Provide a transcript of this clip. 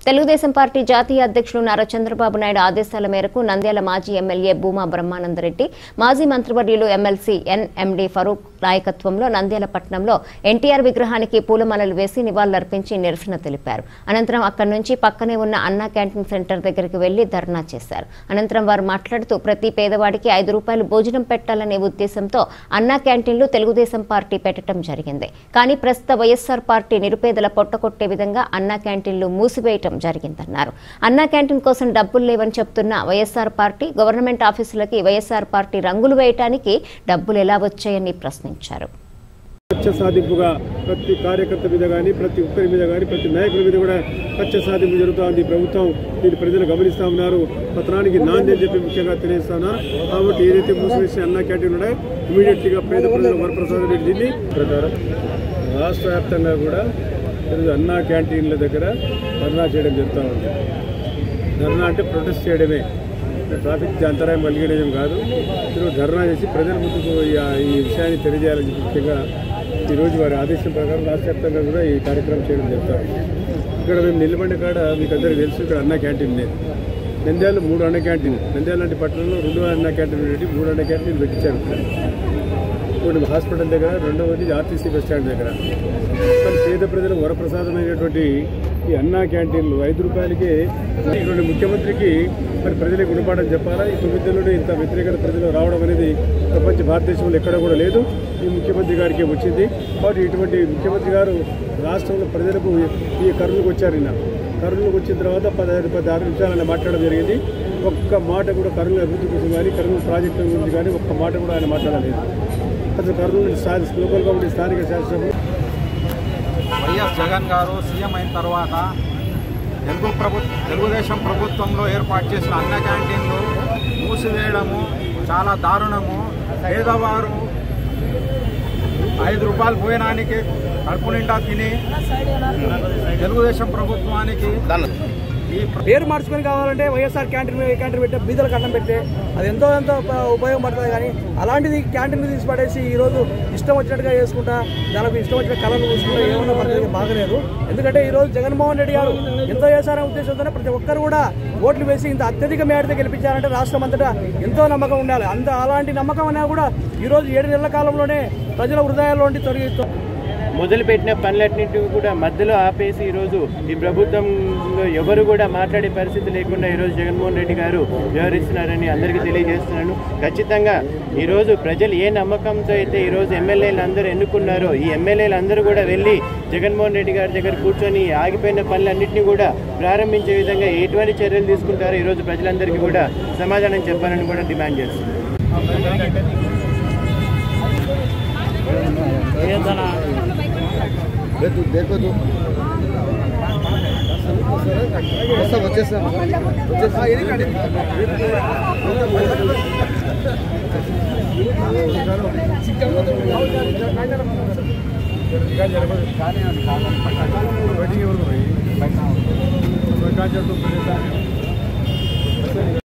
Telugu Desam party జాతీయ అధ్యక్షులు నారా చంద్రబాబు నాయుడు ఆదేశాల మేరకు నంద్యాల మాజీ ఎమ్మెల్యే భూమా బ్రహ్మానందరెడ్డి మాజీ మంత్రివర్యులు ఎమ్మెల్సీ ఎన్ఎండి ఫరూక్ నాయకత్వంలో నంద్యాల పట్టణంలో ఎన్టీఆర్ విగ్రహానికి పూలమాలలు వేసి నివాళులర్పించి నిరసన తెలిపారు అనంతరం అక్కడి నుంచి పక్కనే ఉన్న అన్నా క్యాంటీన్ సెంటర్ దగ్గరికి వెళ్లి ధర్నా చేశారు అనంతరం వారు మాట్లాడుతూ ప్రతి పేదవాడికి ఐదు రూపాయలు భోజనం పెట్టాలనే ఉద్దేశంతో అన్నా క్యాంటీన్లు తెలుగుదేశం పార్టీ పెట్టడం జరిగింది కానీ ప్రస్తుత వైఎస్ఆర్ పార్టీ నిరుపేదల పొట్టకొట్టే విధంగా అన్నా క్యాంటీన్లు మూసివేయటం జరిగిందన్నారు అన్నా క్యాంటీన్ కోసం డబ్బులు లేవని చెప్తున్న వైఎస్ఆర్ పార్టీ గవర్నమెంట్ ఆఫీసులకి వైఎస్ఆర్ పార్టీ రంగులు వేయటానికి డబ్బులు ఎలా వచ్చాయని ప్రశ్నించారు కక్ష సాధింపుగా ప్రతి కార్యకర్త మీద కానీ ప్రతి ఒక్కరి మీద కానీ ప్రతి నాయకుడి మీద కూడా కక్ష సాధింపు జరుగుతోంది ఈ ప్రభుత్వం దీన్ని ప్రజలు గమనిస్తా ఉన్నారు పత్రానికి నాంది అని చెప్పి ముఖ్యంగా తెలియజేస్తా ఉన్నారు కాబట్టి ఏదైతే మూసివేసిన అన్న క్యాంటీన్ ఉన్నాయో ఇమీడియట్గా పేద ప్రజలు వరప్రసాద్ రెడ్డి దీన్ని ప్రకారం రాష్ట్ర వ్యాప్తంగా కూడా ఈరోజు అన్నా క్యాంటీన్ల దగ్గర ధర్నా చేయడం జరుగుతూ ఉంది ధర్నా అంటే ప్రొటెస్ట్ చేయడమే ట్రాఫిక్ అంతరాయం కలిగేయడం కాదు ఈరోజు ధర్నా చేసి ప్రజల ముందుకు ఈ ఈ విషయాన్ని తెలియజేయాలని చెప్పి ముఖ్యంగా ఈరోజు వారి ఆదేశం ప్రకారం రాష్ట్ర వ్యాప్తంగా కూడా ఈ కార్యక్రమం చేయడం జరుగుతుంది ఇక్కడ మేము నిలబడిన కాడ మీకు అందరికీ తెలుసు ఇక్కడ అన్న క్యాంటీన్ లేదు నంద్యాలలో మూడు అన్న క్యాంటీన్ నంద్యాల లాంటి పట్టణంలో రెండు అన్న క్యాంటీన్ పెట్టి మూడు అన్న క్యాంటీన్ పెట్టించారు ఇక్కడ ఒకటి హాస్పిటల్ దగ్గర రెండవది ఆర్టీసీ బస్ స్టాండ్ దగ్గర కానీ పేద ప్రజలు వరప్రసాదమైనటువంటి ఈ అన్నా క్యాంటీన్లు ఐదు రూపాయలకి మరి ఇటువంటి ముఖ్యమంత్రికి మరి ప్రజలకు గుణపాఠం చెప్పాలా ఈ తొమ్మిదిలోనే ఇంత వ్యతిరేకత ప్రజలు రావడం అనేది ప్రపంచ భారతదేశంలో ఎక్కడ కూడా లేదు ఈ ముఖ్యమంత్రి గారికి వచ్చింది కాబట్టి ఇటువంటి ముఖ్యమంత్రి గారు రాష్ట్రంలో ప్రజలకు ఈ కర్నూలుకు వచ్చారు నిన్న కర్నూలుకు వచ్చిన తర్వాత పదహారు పదహారు నిమిషాలు ఆయన మాట్లాడడం జరిగింది ఒక్క మాట కూడా కర్నూలు అభివృద్ధి కోసం కానీ కర్నూలు ప్రాజెక్టుల గురించి కానీ ఒక్క మాట కూడా ఆయన మాట్లాడలేదు అసలు కర్నూలు స్థానిక లోకల్ కమిటీ స్థానిక శాసనసభ వైఎస్ జగన్ గారు సీఎం అయిన తర్వాత తెలుగు ప్రభు తెలుగుదేశం ప్రభుత్వంలో ఏర్పాటు చేసిన అన్న క్యాంటీన్లు మూసివేయడము చాలా దారుణము పేదవారు ఐదు రూపాయలు భోజనానికి కడుపు నిండా తిని తెలుగుదేశం ప్రభుత్వానికి ఈ ప్ర- పేరు మార్చుకొని కావాలంటే వైఎస్ఆర్ క్యాంటీన్ ఏ క్యాంటీన్ పెట్టే బీదలకు అన్నం పెడితే అది ఎంతో ఎంతో ఉప- ఉపయోగపడుతుంది కానీ అలాంటిది క్యాంటీన్ తీసి పడేసి ఈ రోజు ఇష్టం వచ్చినట్టుగా చేసుకుంటా దానికి ఇష్టం వచ్చిన కళలు చూసుకుంటా ఏమన్నా పద్ధతి బాగలేదు ఎందుకంటే ఈ రోజు జగన్మోహన్ రెడ్డి గారు ఎంతో చేశారనే ఉద్దేశంతోనే ప్రతి ఒక్కరు కూడా ఓట్లు వేసి ఇంత అత్యధిక మేరతో గెలిపించారంటే రాష్ట్రం అంతటా ఎంతో నమ్మకం ఉండాలి అంత అలాంటి నమ్మకం అనేది కూడా ఈ రోజు ఏడు నెలల కాలంలోనే ప్రజల హృదయాల్లో ఉండి తొలగి మొదలుపెట్టిన పనులన్నింటినీ కూడా మధ్యలో ఆపేసి ఈరోజు ఈ ప్రభుత్వంలో ఎవరు కూడా మాట్లాడే పరిస్థితి లేకుండా ఈరోజు జగన్మోహన్ రెడ్డి గారు వ్యవహరిస్తున్నారని అందరికీ తెలియజేస్తున్నాను ఖచ్చితంగా ఈరోజు ప్రజలు ఏ నమ్మకంతో అయితే ఈరోజు ఎమ్మెల్యేలు అందరూ ఎన్నుకున్నారో ఈ ఎమ్మెల్యేలు అందరూ కూడా వెళ్ళి జగన్మోహన్ రెడ్డి గారి దగ్గర కూర్చొని ఆగిపోయిన పనులన్నింటినీ కూడా ప్రారంభించే విధంగా ఎటువంటి చర్యలు తీసుకుంటారో ఈరోజు ప్రజలందరికీ కూడా సమాధానం చెప్పాలని కూడా డిమాండ్ చేస్తున్నాను देखो तो सब వచ్చేసాం बैठिंग